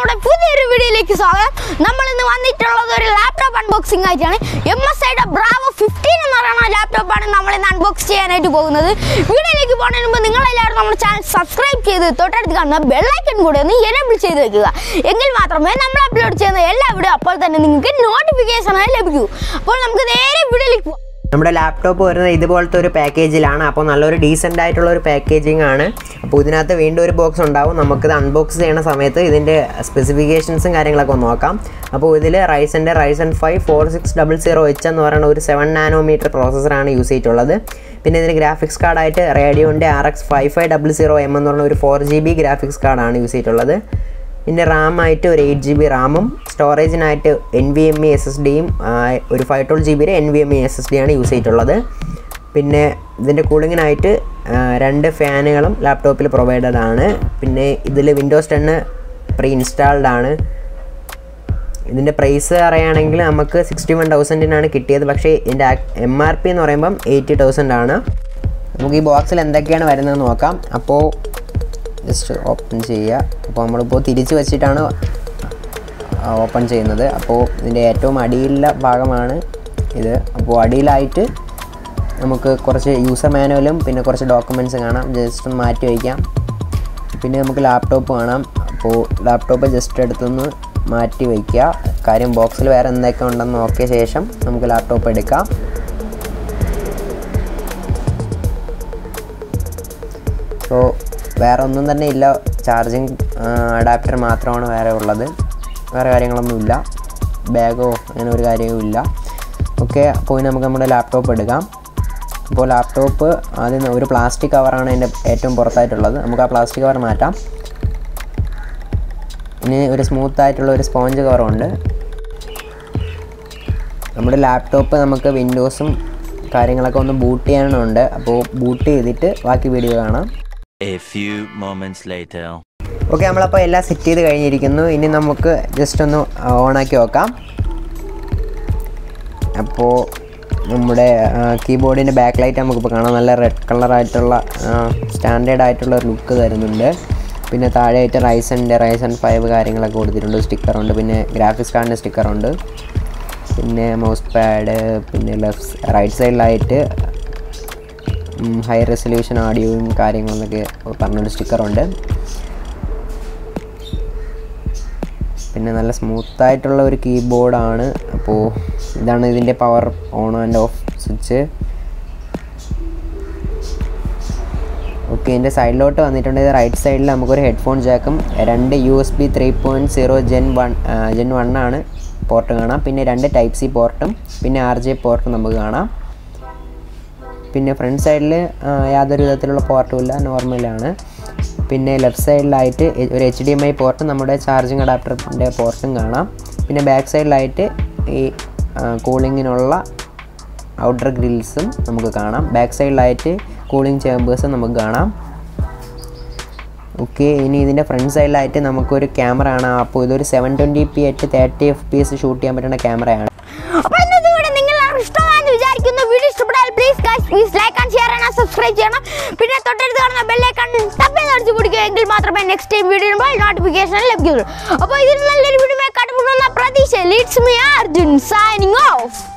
നമ്മുടെ പുതിയൊരു വീഡിയോയിലേക്ക് സ്വാഗതം നമ്മൾ ഇന്ന് വന്നിട്ടുള്ളത് ഒരു ലാപ്ടോപ്പ് അൺബോക്സിംഗ് ആയിട്ടാണ് എം എസ് ഐയുടെ ബ്രാവോ ഫിഫ്റ്റീൻ എന്ന് പറയുന്ന ലാപ്ടോപ്പാണ് നമ്മൾ ഇന്ന് അൺബോക്സ് ചെയ്യാനായിട്ട് പോകുന്നത് വീഡിയോയിലേക്ക് പോകുന്നതിന് മുമ്പ് നിങ്ങളെല്ലാവരും നമ്മുടെ ചാനൽ സബ്സ്ക്രൈബ് ചെയ്ത് തൊട്ടടുത്ത് കാണുന്ന ബെല്ലൈക്കൺ കൂടെ ഒന്ന് എനേബിൾ ചെയ്ത് വെക്കുക എങ്കിൽ മാത്രമേ നമ്മൾ അപ്ലോഡ് ചെയ്യുന്ന എല്ലാ വീഡിയോ അപ്പോൾ തന്നെ നിങ്ങൾക്ക് നോട്ടിഫിക്കേഷനായി ലഭിക്കൂ അപ്പോൾ നമുക്ക് നേരെ വീഡിയോയിലേക്ക് പോകാം നമ്മുടെ ലാപ്ടോപ്പ് വരുന്നത് ഇതുപോലത്തെ ഒരു പാക്കേജിലാണ് അപ്പോൾ നല്ലൊരു ഡീസൻ്റ് ആയിട്ടുള്ള ഒരു പാക്കേജിംഗ് ആണ് അപ്പോൾ ഇതിനകത്ത് വീണ്ടും ഒരു ബോക്സ് ഉണ്ടാവും നമുക്കിത് അൺബോക്സ് ചെയ്യുന്ന സമയത്ത് ഇതിൻ്റെ സ്പെസിഫിക്കേഷൻസും കാര്യങ്ങളൊക്കെ ഒന്ന് നോക്കാം അപ്പോൾ ഇതിൽ റൈസൻ്റെ Ryzen five four six double zero H എന്ന് പറയുന്ന ഒരു സെവൻ നാനോമീറ്റർ പ്രോസസ്സറാണ് യൂസ് ചെയ്തിട്ടുള്ളത് പിന്നെ ഇതിന് ഗ്രാഫിക്സ് കാർഡായിട്ട് റേഡിയോൻ്റെ R X five five double zero M എന്ന് പറഞ്ഞ ഒരു ഫോർ ജി ബി ഗ്രാഫിക്സ് കാർഡാണ് യൂസ് ചെയ്തിട്ടുള്ളത് ഇതിൻ്റെ റാമായിട്ട് ഒരു എയ്റ്റ് ജി ബി റാമും സ്റ്റോറേജിനായിട്ട് N V M E S S ഡിയും ഒരു ഫൈവ് ട്വൽവ് ജി ബിയുടെ N V M E S S ഡിയാണ് യൂസ് ചെയ്തിട്ടുള്ളത് പിന്നെ ഇതിൻ്റെ കൂളിങ്ങിനായിട്ട് ആ, രണ്ട് ഫാനുകളും ലാപ്ടോപ്പിൽ പ്രൊവൈഡഡ് ആണ് പിന്നെ ഇതിൽ വിൻഡോസ് ടെന്ന് പ്രീ ഇൻസ്റ്റാൾഡ് ആണ് ഇതിൻ്റെ പ്രൈസ് പറയുകയാണെങ്കിൽ നമുക്ക് സിക്സ്റ്റി വൺ തൗസൻഡിനാണ് കിട്ടിയത് പക്ഷേ ഇതിൻ്റെ എം ആർ പി എന്ന് പറയുമ്പം എയ്റ്റി തൗസൻഡ് ആണ് നമുക്ക് ഈ ബോക്സിൽ എന്തൊക്കെയാണ് വരുന്നതെന്ന് നോക്കാം അപ്പോൾ ജസ്റ്റ് ഓപ്പൺ ചെയ്യുക അപ്പോൾ നമ്മളിപ്പോൾ തിരിച്ച് വെച്ചിട്ടാണ് ഓപ്പൺ ചെയ്യുന്നത് അപ്പോൾ ഇതിൻ്റെ ഏറ്റവും അടിയിലുള്ള ഭാഗമാണ് ഇത് അപ്പോൾ അടിയിലായിട്ട് നമുക്ക് കുറച്ച് യൂസർ മാനുവലും പിന്നെ കുറച്ച് ഡോക്യുമെൻറ്റ്സ് കാണാം ജസ്റ്റ് ഒന്ന് മാറ്റി വയ്ക്കാം പിന്നെ നമുക്ക് ലാപ്ടോപ്പ് കാണാം അപ്പോൾ ലാപ്ടോപ്പ് ജസ്റ്റ് എടുത്തൊന്ന് മാറ്റി വയ്ക്കുക കാര്യം ബോക്സിൽ വേറെ എന്തൊക്കെ ഉണ്ടെന്ന് നോക്കിയ ശേഷം നമുക്ക് ലാപ്ടോപ്പ് എടുക്കാം സോ വേറെ ഒന്നും തന്നെ ഇല്ല ചാർജിങ് അഡാപ്റ്റർ മാത്രമാണ് വേറെ ഉള്ളത് വേറെ കാര്യങ്ങളൊന്നുമില്ല ബാഗോ അങ്ങനെ ഒരു കാര്യവും ഇല്ല ഓക്കെ അപ്പോൾ ഇനി നമുക്ക് നമ്മുടെ ലാപ്ടോപ്പ് എടുക്കാം അപ്പോൾ ലാപ്ടോപ്പ് ആദ്യം ഒരു പ്ലാസ്റ്റിക് കവറാണ് അതിൻ്റെ ഏറ്റവും പുറത്തായിട്ടുള്ളത് നമുക്ക് ആ പ്ലാസ്റ്റിക് കവർ മാറ്റാം ഇനി ഒരു സ്മൂത്ത് ആയിട്ടുള്ള ഒരു സ്പോഞ്ച് കവറുണ്ട് നമ്മുടെ ലാപ്ടോപ്പ് നമുക്ക് വിൻഡോസും കാര്യങ്ങളൊക്കെ ഒന്ന് ബൂട്ട് ചെയ്യാനുണ്ട് അപ്പോൾ ബൂട്ട് ചെയ്തിട്ട് ബാക്കി വീഡിയോ കാണാം A few moments later. Okay നമ്മളപ്പോൾ എല്ലാം സെറ്റ് ചെയ്ത് കഴിഞ്ഞിരിക്കുന്നു ഇനി നമുക്ക് ജസ്റ്റ് ഒന്ന് ഓണാക്കി നോക്കാം അപ്പോൾ നമ്മുടെ കീബോർഡിൻ്റെ ബാക്ക് ലൈറ്റ് നമുക്കിപ്പോൾ കാണാം നല്ല റെഡ് കളറായിട്ടുള്ള സ്റ്റാൻഡേർഡ് ആയിട്ടുള്ള ഒരു ലുക്ക് തരുന്നുണ്ട് പിന്നെ താഴെയായിട്ട് റൈസൻ്റെ റൈസൺ ഫൈവ് കാര്യങ്ങളൊക്കെ കൊടുത്തിട്ടുണ്ട് സ്റ്റിക്കറുണ്ട് പിന്നെ ഗ്രാഫിക്സ് കാർഡിൻ്റെ സ്റ്റിക്കറുണ്ട് പിന്നെ മൗസ് പാഡ് പിന്നെ ലെഫ്റ്റ് റൈറ്റ് സൈഡിലായിട്ട് ഹൈ റെസൊല്യൂഷൻ ഓഡിയോയും കാര്യങ്ങളെന്നൊക്കെ പറഞ്ഞൊരു സ്റ്റിക്കറുണ്ട് പിന്നെ നല്ല സ്മൂത്തായിട്ടുള്ള ഒരു കീബോർഡാണ് അപ്പോൾ ഇതാണ് ഇതിൻ്റെ power on and off switch okay ഇതിൻ്റെ സൈഡിലോട്ട് വന്നിട്ടുണ്ട് ഇത് റൈറ്റ് സൈഡിൽ നമുക്കൊരു ഹെഡ്ഫോൺ ജാക്കും രണ്ട് U S B three point zero gen one gen one ആണ് പോർട്ട് കാണാം പിന്നെ രണ്ട് ടൈപ്പ് സി പോർട്ടും പിന്നെ ആർ ജെ പോർട്ടും നമുക്ക് കാണാം പിന്നെ ഫ്രണ്ട് സൈഡിൽ യാതൊരു വിധത്തിലുള്ള പോർട്ടും ഇല്ല നോർമലാണ് പിന്നെ ലെഫ്റ്റ് സൈഡിലായിട്ട് എ- ഒരു എച്ച് ഡി എം ഐ പോർട്ടും നമ്മുടെ ചാർജിങ് അഡാപ്റ്ററിൻ്റെ പോർട്ടും കാണാം പിന്നെ ബാക്ക് സൈഡിലായിട്ട് ഈ കൂളിങ്ങിനുള്ള ഔട്ടർ ഗ്രിൽസും നമുക്ക് കാണാം ബാക്ക് സൈഡിലായിട്ട് കൂളിംഗ് ചേമ്പേഴ്സും നമുക്ക് കാണാം ഓക്കെ ഇനി ഇതിൻ്റെ ഫ്രണ്ട് സൈഡിലായിട്ട് നമുക്കൊരു ക്യാമറ ആണ് അപ്പോൾ ഇതൊരു seven twenty P at thirty F P S shoot ചെയ്യാൻ പറ്റുന്ന ക്യാമറയാണ് അപ്പോൾ ഇന്നത്തെ വീഡിയോ നിങ്ങൾ ഇഷ്ടമാണെന്ന് വിചാരിക്കുന്നു വീഡിയോ ഇഷ്ടപ്പെട്ടാൽ please guys please like and share and subscribe ചെയ്യണം പിന്നെ തൊട്ടടുത്ത് കാണുന്ന ബെല്ലൈക്കൺ തപ്പി അടിച്ചു പിടിക്കുക എങ്കിൽ മാത്രമേ നെക്സ്റ്റ് ടൈം വീഡിയോ ഇടുമ്പോൾ നോട്ടിഫിക്കേഷൻ ലഭിക്കുകയുള്ളൂ അപ്പോൾ ഇതിൽ നല്ലൊരു വീഡിയോ കണ്ടുമുട്ടുന്ന പ്രതീക്ഷ leads me Arjun signing of